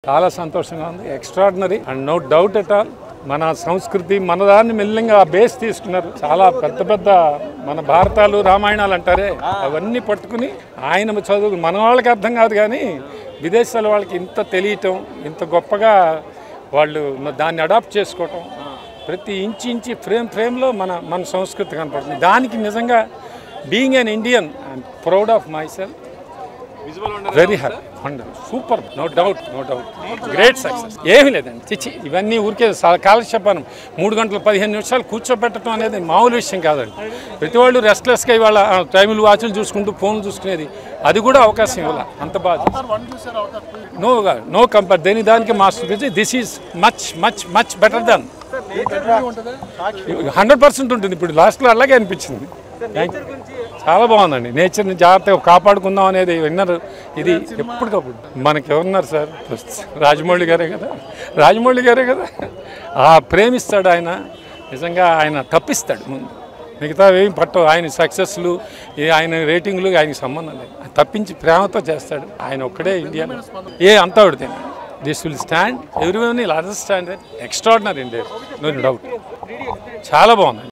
చాలా సంతోషంగా ఉంది extraordinary and no doubt at all మన సంస్కృతి మన దాన్ని మెల్లింగా బేస్ తీసుకున్నారు చాలా పెద్ద పెద్ద మన భారతాలు రామాయణాలు అంటారే అవన్నీ పట్టుకుని ఆయన చదువు మన వాళ్ళకి అర్థం కాదు కానీ విదేశాల వాళ్ళకి ఇంత తెలియటం ఇంత గొప్పగా వాళ్ళు దాన్ని అడాప్ట్ చేసుకోవటం ప్రతి ఇంచి ఇంచి ఫ్రేమ్ ఫ్రేమ్లో మన మన సంస్కృతి కనపడుతుంది దానికి నిజంగా being an Indian I'm proud of myself very happy wonder super no doubt no doubt great success ఏమీ లేదండి చిచ్చి ఇవన్నీ ఊరికే సా- కాలక్షేపానం మూడు గంటలు పదిహేను నిమిషాలు కూర్చోబెట్టడం అనేది మామూలు విషయం కాదండి ప్రతి వాళ్ళు రెస్ట్లెస్గా ఇవాళ ఆ, టైములు వాచ్లు చూసుకుంటూ ఫోన్లు చూసుకునేది అది కూడా అవకాశం ఇవ్వాలి అంత బాగా నో నో కంపేర్ దేని దానికి master this is much much much better than hundred percent ఉంటుంది ఇప్పుడు లాస్ట్లో అలాగే అనిపించింది Thank you. చాలా బాగుందండి నేచర్ని జాగ్రత్తగా కాపాడుకుందాం అనేది విన్నర్ ఇది ఎప్పటికప్పుడు మనకి ఎవరున్నారు సార్ రాజమౌళి గారే కదా రాజమౌళి గారే కదా ఆ ప్రేమిస్తాడు ఆయన నిజంగా ఆయన తప్పిస్తాడు ముందు మిగతా ఏం పట్టవు ఆయన సక్సెస్లు ఏ ఆయన రేటింగ్లు ఆయనకి సంబంధం లేదు ఆయన తప్పించి ప్రేమతో చేస్తాడు ఆయన ఒక్కడే ఇండియా ఏ అంతా ఉడితే this will stand everyone will understand extraordinary India no doubt చాలా బాగుంది